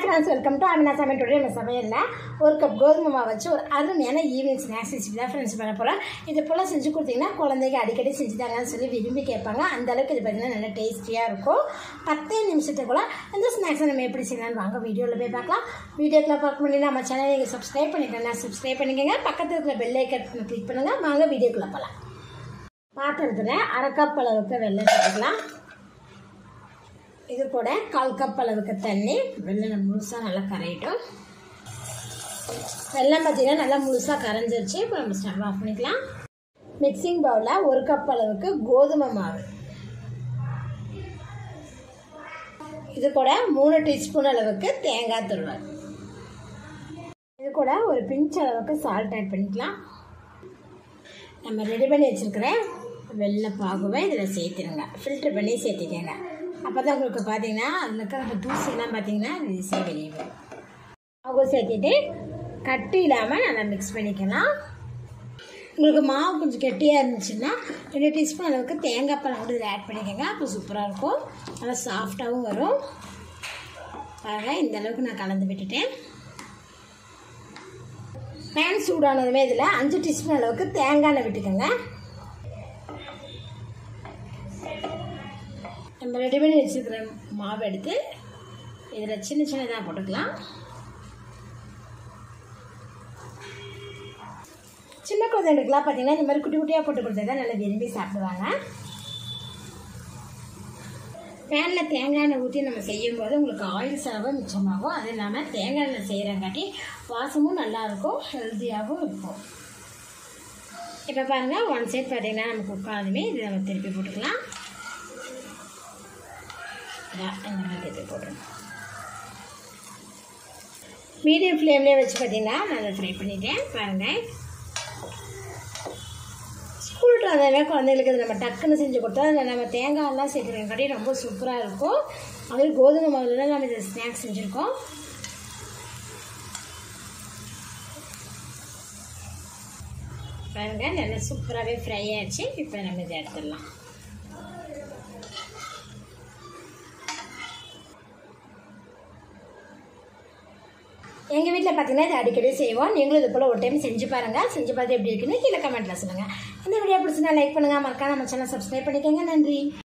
friends welcome to Amina சமையல் நம்ம சமையலில் ஒரு கப் கோதுமை மாவு வச்சு ஒரு அருமையான ஈவினிங் ஸ்நாக்ஸ் ரெசிபி தான் ஃப்ரெண்ட்ஸ் பண்ண போகிறோம் இது போல் செஞ்சு கொடுத்தீங்கன்னா குழந்தைங்க அடிக்கடி செஞ்சு தாங்கன்னு சொல்லி விரும்பி கேட்பாங்க அந்த அளவுக்கு இது பார்த்தீங்கன்னா நல்லா டேஸ்டியாக இருக்கும் பத்தே நிமிஷத்துக்குள்ள இந்த ஸ்நாக்ஸை நம்ம எப்படி செய்யலாம்னு வாங்க வீடியோவில் போய் பார்க்கலாம் வீடியோக்குள்ள பார்க்க முடியும் நம்ம சேனலை நீங்கள் சப்ஸ்கிரைப் பண்ணிக்கலாம் சப்ஸ்கிரைப் பண்ணிக்கோங்க பக்கத்தில் இருக்கிற பெல் ஐக்கன் கிளிக் பண்ணுங்கள் வாங்க வீடியோக்குள்ளே போகலாம் பாத்திரத்தில் அரை கப் அளவுக்கு வெள்ளை சேர்த்துக்கலாம் இது கூட கால் கப் அளவுக்கு தண்ணி வெள்ளம் முழுசாக நல்லா கரையட்டும் வெள்ளம் பார்த்தீங்கன்னா நல்லா முழுசாக கரைஞ்சிருச்சு இப்போ நம்ம ஸ்டவ் ஆஃப் பண்ணிக்கலாம் மிக்சிங் பவுலில் ஒரு கப் அளவுக்கு கோதுமை மாவு இது கூட மூணு டீஸ்பூன் அளவுக்கு தேங்காய் துருவல் இது கூட ஒரு பிஞ்ச் அளவுக்கு சால்ட் ஆட் பண்ணிக்கலாம் நம்ம ரெடி பண்ணி வச்சுருக்கிற வெள்ளை பாகுவை இதில் சேர்த்துருங்க ஃபில்ட்ரு பண்ணி சேர்த்திக்கங்க அப்போ தான் உங்களுக்கு பார்த்தீங்கன்னா அதில் இருக்கிற அந்த தூசிலாம் பார்த்தீங்கன்னா ஈஸியாக வெளியே வரும் பாகு சேர்த்திட்டு கட்டி இல்லாமல் நல்லா மிக்ஸ் பண்ணிக்கலாம் உங்களுக்கு மாவு கொஞ்சம் கெட்டியாக இருந்துச்சுன்னா ரெண்டு டீஸ்பூன் அளவுக்கு தேங்காய் பழம் கூட இதில் ஆட் பண்ணிக்கோங்க அப்போ சூப்பராக இருக்கும் நல்லா சாஃப்டாகவும் வரும் பாருங்கள் இந்த அளவுக்கு நான் கலந்து விட்டுட்டேன் பேன் சூடானதுமே இதில் அஞ்சு டீஸ்பூன் அளவுக்கு தேங்காய் எண்ணெய் விட்டுக்கோங்க நம்ம ரெடி பண்ணி வச்சுருக்கிற மாவு எடுத்து இதில் சின்ன சின்னதாக போட்டுக்கலாம் சின்ன குழந்தைங்களுக்குலாம் பார்த்தீங்கன்னா இந்த மாதிரி குட்டி குட்டியாக போட்டு கொடுத்தா தான் நல்லா விரும்பி சாப்பிடுவாங்க பேனில் தேங்காய் எண்ணெய் ஊற்றி நம்ம செய்யும்போது உங்களுக்கு ஆயில் செலவு மிச்சமாகும் அது இல்லாமல் தேங்காய் எண்ணெய் செய்கிறங்காட்டி வாசமும் நல்லாயிருக்கும் ஹெல்த்தியாகவும் இருக்கும் இப்போ பாருங்கள் ஒன் சைட் பார்த்தீங்கன்னா நம்ம குக் ஆனதுமே இதை நம்ம திருப்பி போட்டுக்கலாம் இந்த மாதிரி திருப்பி போட்டுருங்க மீடியம் ஃப்ளேம்லேயே வச்சு பார்த்தீங்கன்னா நான் அதை ஃப்ரை பண்ணிட்டேன் பாருங்கள் ஸ்கூலுக்கு வந்ததுமே குழந்தைங்களுக்கு இது நம்ம டக்குன்னு செஞ்சு கொடுத்தா அதில் நம்ம தேங்காயெல்லாம் சேர்க்குறங்காட்டி ரொம்ப சூப்பராக இருக்கும் அது கோதுமை மாவுல நம்ம இதை ஸ்நாக்ஸ் செஞ்சுருக்கோம் பாருங்க நல்லா சூப்பராகவே ஃப்ரை ஆயிடுச்சு இப்போ நம்ம இதை எடுத்துடலாம் எங்கள் வீட்டில் பார்த்தீங்கன்னா இது அடிக்கடி செய்வோம் நீங்களும் இது போல் ஒரு டைம் செஞ்சு பாருங்கள் செஞ்சு பார்த்து எப்படி இருக்குன்னு கீழே கமெண்ட்டில் சொல்லுங்கள் இந்த வீடியோ பிடிச்சிருந்தா லைக் பண்ணுங்கள் மறக்காம நம்ம சேனல் சப்ஸ்கிரைப் பண்ணிக்கோங்க நன்றி